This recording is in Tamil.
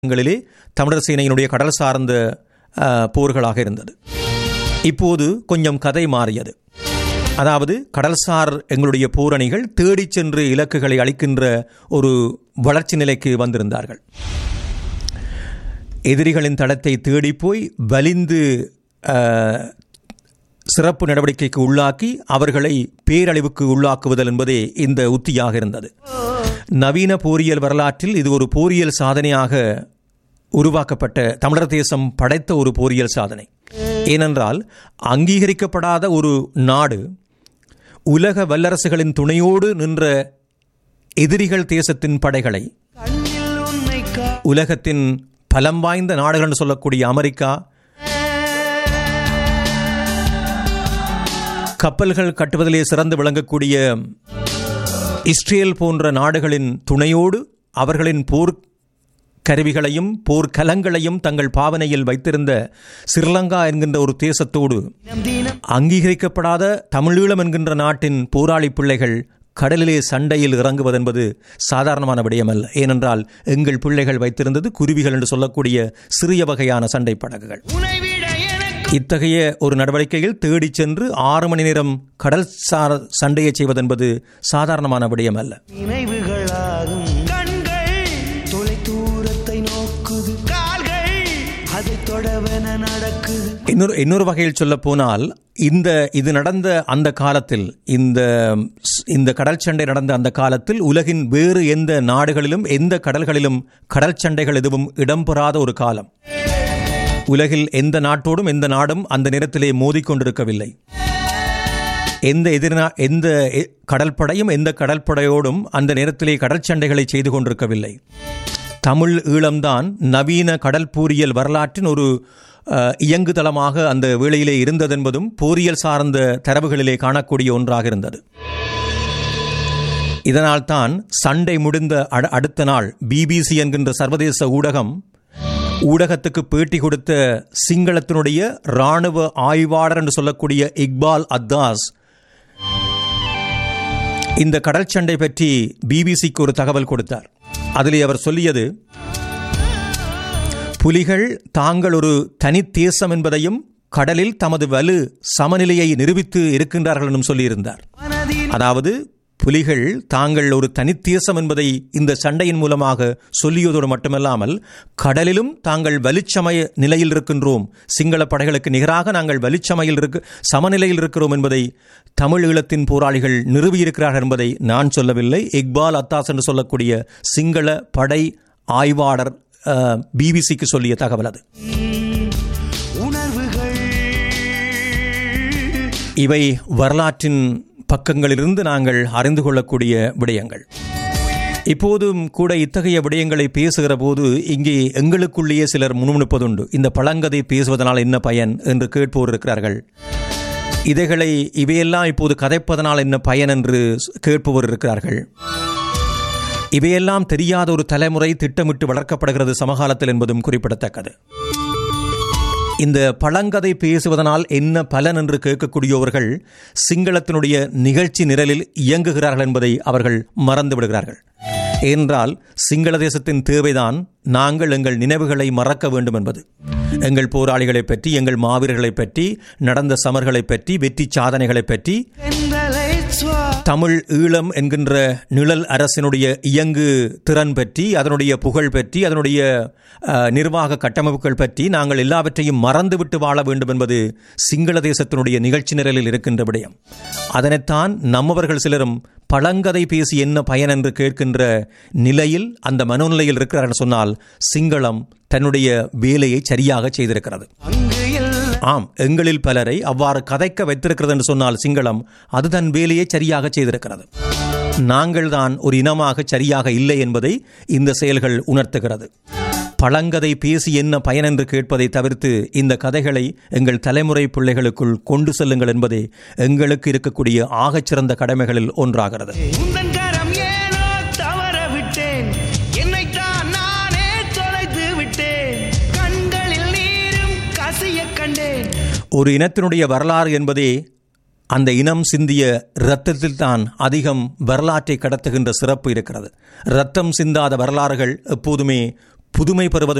ங்களிலே தமிழர் சேனையினுடைய கடல் சார்ந்த அஹ், போர்களாக இருந்தது இப்போது கொஞ்சம் கதை மாறியது அதாவது கடல்சார் எங்களுடைய போரணிகள் தேடிச் சென்று இலக்குகளை அளிக்கின்ற ஒரு வளர்ச்சி நிலைக்கு வந்திருந்தார்கள் எதிரிகளின் தடத்தை தேடி போய் வலிந்து அஹ், சிறப்பு நடவடிக்கைக்கு உள்ளாக்கி அவர்களை பேரழிவுக்கு உள்ளாக்குவதல் என்பதே இந்த உத்தியாக இருந்தது நவீன போரியல் வரலாற்றில் இது ஒரு போரியல் சாதனையாக உருவாக்கப்பட்ட தமிழர் தேசம் படைத்த ஒரு போரியல் சாதனை ஏனென்றால் அங்கீகரிக்கப்படாத ஒரு நாடு உலக வல்லரசுகளின் துணையோடு நின்ற எதிரிகள் தேசத்தின் படைகளை கண்ணில் உன்னை கா உலகத்தின் பலம் வாய்ந்த நாடுகள் என்று சொல்லக்கூடிய அமெரிக்கா கப்பல்கள் கட்டுவதிலே சிறந்து விளங்கக்கூடிய இஸ்ரேல் போன்ற நாடுகளின் துணையோடு அவர்களின் போர் கருவிகளையும் போர்க்கலங்களையும் தங்கள் பாவனையில் வைத்திருந்த ஸ்ரீலங்கா என்கின்ற ஒரு தேசத்தோடு தினம் தினம் அங்கீகரிக்கப்படாத தமிழீழம் என்கின்ற நாட்டின் போராளி பிள்ளைகள் கடலிலே சண்டையில் இறங்குவதென்பது சாதாரணமான விடயமல்ல ஏனென்றால் எங்கள் பிள்ளைகள் வைத்திருந்தது குருவிகள் என்று சொல்லக்கூடிய சிறிய வகையான சண்டை படகுகள் உன்னை விட எனக்கு இத்தகைய ஒரு நடவடிக்கையில் தேடிச் சென்று ஆறு மணி நேரம் கடல் சார் சண்டையை செய்வதென்பது சாதாரணமான விடயம் அல்ல நினைவுகளாகும் கண்கள் தொலை தூரத்தை நோக்குது கால்கள் அதை தொடவென நடக்குது இன்னொரு இன்னொரு வகையில் சொல்ல போனால் இந்த இது நடந்த அந்த காலத்தில் இந்த இந்த கடல் சண்டை நடந்த அந்த காலத்தில் உலகின் வேறு எந்த நாடுகளிலும் எந்த கடல்களிலும் கடல் சண்டைகள் எதுவும் இடம்பெறாத ஒரு காலம் உலகில் எந்த நாட்டோடும் எந்த நாடும் அந்த நேரத்திலே மோதிக்கொண்டிருக்கவில்லை எந்த எதிர்நா எந்த எ- கடற்படையும் எந்த கடற்படையோடும் அந்த நேரத்திலே கடல் சண்டைகளை செய்து கொண்டிருக்கவில்லை தமிழ் ஈழம்தான் நவீன கடல் போரியல் வரலாற்றின் ஒரு அஹ், இயங்குதளமாக அந்த வேளையிலே இருந்ததென்பதும் போரியல் சார்ந்த தரவுகளிலே காணக்கூடிய ஒன்றாக இருந்தது இதனால்தான் சண்டை முடிந்த அட- அடுத்த நாள் பிபிசி என்கின்ற சர்வதேச ஊடகம் ஊடகத்துக்கு பேட்டி கொடுத்த சிங்களத்தினுடைய இராணுவ ஆய்வாளர் என்று சொல்லக்கூடிய இக்பால் அத்தாஸ் இந்த கடல் சண்டை பற்றி பிபிசிக்கு ஒரு தகவல் கொடுத்தார் அதிலே அவர் சொல்லியது புலிகள் தாங்கள் ஒரு தனித்தேசம் என்பதையும் கடலில் தமது வலு சமநிலையை நிரூபித்து இருக்கின்றார்கள் என்றும் சொல்லியிருந்தார் மனதில் அதாவது புலிகள் தாங்கள் ஒரு தனித்தேசம் என்பதை இந்த சண்டையின் மூலமாக சொல்லியதோடு மட்டுமல்லாமல் கடலிலும் தாங்கள் வலிச்சமய நிலையில் இருக்கின்றோம் சிங்கள படைகளுக்கு நிகராக நாங்கள் வலிச்சமையில் இருக்கு சமநிலையில் இருக்கிறோம் என்பதை தமிழ் ஈழத்தின் போராளிகள் நிறுவியிருக்கிறார்கள் என்பதை நான் சொல்லவில்லை இக்பால் அத்தாஸ் என்று சொல்லக்கூடிய சிங்கள படை ஆய்வாளர் பிபிசிக்கு சொல்லிய தகவல் அது உணர்வுகள் இவை வரலாற்றின் பக்கங்களிலிருந்து நாங்கள் அறிந்து கொள்ளக்கூடிய விடயங்கள் இப்போதும் கூட இத்தகைய விடயங்களை பேசுகிற போது இங்கே எங்களுக்குள்ளேயே சிலர் முணுமுணுப்பதுண்டு இந்த பழங்கதை பேசுவதனால் என்ன பயன் என்று கேட்போர் இருக்கிறார்கள் இதைகளை இவையெல்லாம் இப்போது கதைப்பதனால் என்ன பயன் என்று கேட்பவர் இருக்கிறார்கள் இவையெல்லாம் தெரியாத ஒரு தலைமுறை திட்டமிட்டு வளர்க்கப்படுகிறது சமகாலத்தில் என்பதும் குறிப்பிடத்தக்கது இந்த பழங்கதை பேசுவதனால் என்ன பலன் என்று கேட்கக்கூடியவர்கள் சிங்களத்தினுடைய நிகழ்ச்சி நிரலில் இயங்குகிறார்கள் என்பதை அவர்கள் மறந்து விடுகிறார்கள் ஏனென்றால் சிங்கள தேசத்தின் தேவைதான் நாங்கள் எங்கள் நினைவுகளை மறக்க வேண்டும் என்பது எங்கள் போராளிகளை பற்றி எங்கள் மாவீரர்களை பற்றி நடந்த சமர்களை பற்றி வெற்றி சாதனைகளை பற்றி தென்றலை சுவா தமிழ் ஈழம் என்கின்ற நிழல் அரசினுடைய இயங்கு திறன் பற்றி அதனுடைய புகழ் பற்றி அதனுடைய அஹ், நிர்வாக கட்டமைப்புகள் பற்றி நாங்கள் எல்லாவற்றையும் மறந்துவிட்டு வாழ வேண்டும் என்பது சிங்கள தேசத்தினுடைய நிகழ்ச்சி நிரலில் இருக்கின்ற விடயம் அதனைத்தான் நம்மவர்கள் சிலரும் பழங்கதை பேசி என்ன பயன் என்று கேட்கின்ற நிலையில் அந்த மனோநிலையில் இருக்கிறார்கள் சொன்னால் சிங்களம் தன்னுடைய வேலையை சரியாக செய்திருக்கிறது அங்கு எல்லாம் ஆம் எங்களில் பலரை அவ்வாறு கதைக்க வைத்திருக்கிறது என்று சொன்னால் சிங்களம் அது தன் வேலையை சரியாக செய்திருக்கிறது நாங்கள் தான் ஒரு இனமாக சரியாக இல்லை என்பதை இந்த செயல்கள் உணர்த்துகிறது பழங்கதை பேசி என்ன பயன் என்று கேட்பதை தவிர்த்து இந்த கதைகளை எங்கள் தலைமுறை பிள்ளைகளுக்குள் கொண்டு செல்லுங்கள் என்பதே எங்களுக்கு இருக்கக்கூடிய ஆகச்சிறந்த கடமைகளில் ஒன்றாகிறது உந்தன் கரம் ஏனோ தவற விட்டேன் என்னைத்தான் நானே தொலைத்து விட்டேன் கண்களில் நீரும் கசிய கண்டேன் ஒரு இனத்தினுடைய வரலாறு என்பதே அந்த இனம் சிந்திய இரத்தத்தில் தான் அதிகம் வரலாற்றை கடத்துகின்ற சிறப்பு இருக்கிறது இரத்தம் சிந்தாத வரலாறுகள் எப்போதுமே புதுமை பெறுவது